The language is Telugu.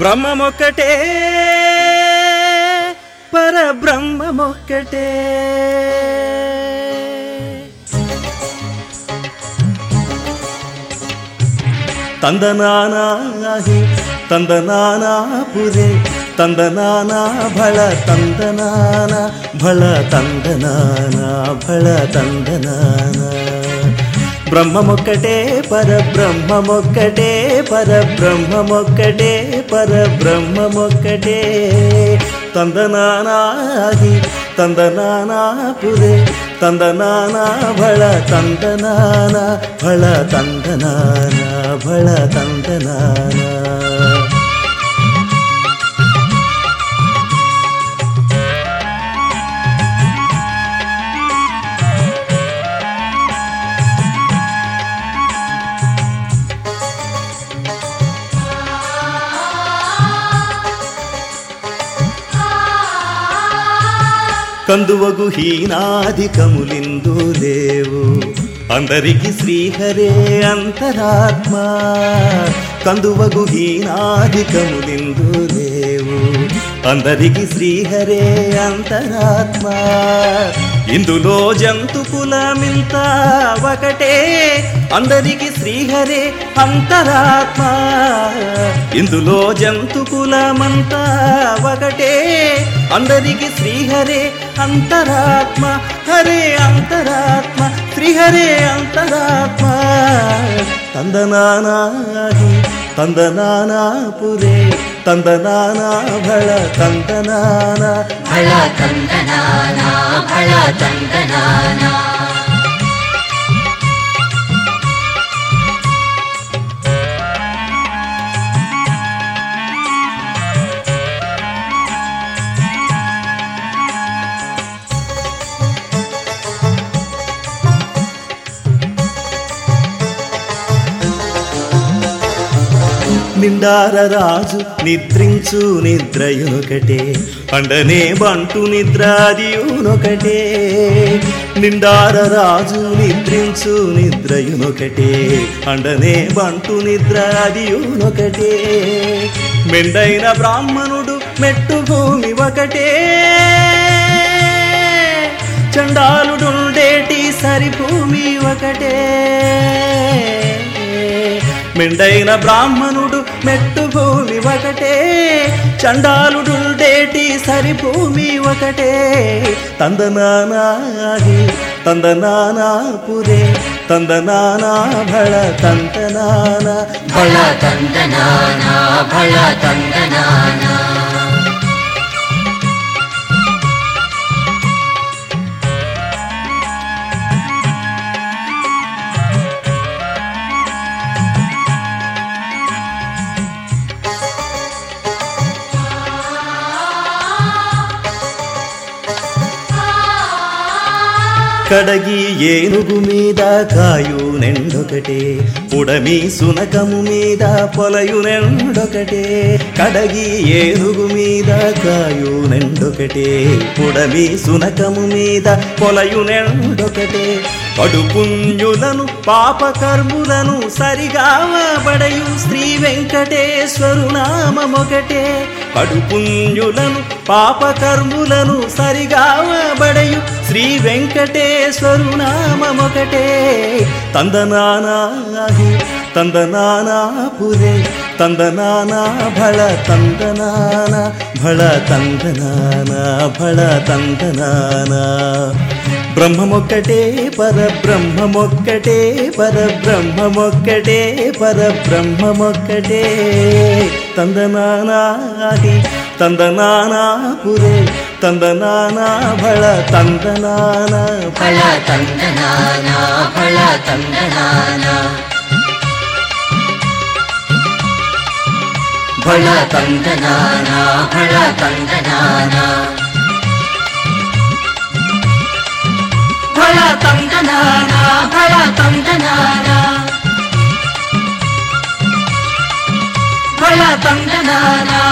బ్రహ్మమొక్కటే పరబ్రహ్మమొక్కటే ತಂದನಾನಾಹಿ ತಂದನಾನಾಪುರೆ ತಂದನಾನಾ ಭಳ ತಂದನಾನ ಭಳ ತಂದನಾನ ಭಳ ತಂದನಾನ బ్రహ్మమొక్కటే పరబ్రహ్మమొక్కటే పరబ్రహ్మమొక్కటే పరబ్రహ్మమొక్కటే తందనానాది తందనానాపురే తందనానా భళ తందనాన భళ తందనాన భళ తందనాన కందువగు హీనాధికములిందు లేవు అందరికి శ్రీహరే అంతరాత్మ కందువగు హీనాధికములిందు లేవు అందరికి శ్రీహరే అంతరాత్మ ఇందులో జంతు కులమింత ఒకటే అందరికి శ్రీహరే అంతరాత్మ ఇందులో జంతు కులమంతా ఒకటే అందరికి శ్రీహరే అంతరాత్మ హరే అంతరాత్మ శ్రీహరే అంతరాత్మ తందనానాహి తందనానాపురే తందనానా భళ తందనాన ఫళ తందనానా ఫళ తందనానా నిండార రాజు నిద్రించు నిద్రయునొకటే అండనే బంటు నిద్రాదియునొకటే నిండార రాజు నిద్రించు నిద్రయునొకటే అండనే బంటు నిద్రాదియునొకటే మెండైన బ్రాహ్మణుడు మెట్టు భూమి ఒకటే చండాలుడుండేటి సరిభూమి ఒకటే మెండైన బ్రాహ్మణుడు మెట్టు భూమి ఒకటే చండాలుడుండేటి సరిభూమి ఒకటే తందనానాహి తందనానాపురే తందనానా భళ తందనాన ఫళ తందనానా ఫళ తందనానా కడగి ఏనుగు మీద కాయు నెండొకటే ఉడమి సునకము మీద పొలయు నెండొకటే కడగి ఏనుగు మీద కాయు నెండొకటే ఉడమి సునకము మీద పొలయు నెండొకటే కడుపుణ్యులను పాపకర్ములను సరిగావబడయు శ్రీ వెంకటేశ్వరు నామమొకటే కడుపుణ్యులను పాపకర్ములను సరిగావబడయు శ్రీ వెంకటేశ్వరు నామమొకటే తందనానాహి తందనానాపురే తందనానా భళ తందనాన భళ తందనాన భళ తందనాన బ్రహ్మమొక్కటే పరబ్రహ్మమొక్కటే పరబ్రహ్మమొక్కటే పరబ్రహ్మమొక్కటే తందనానాహి తందనానాపురే తందనానా భళ తందనాన ఫళ తందనానా ఫళ తందనానా ఫళ తందనానా ఫళ తందనానా ఫళ తందనానా ఫళ తందనానా ఫళ తందనానా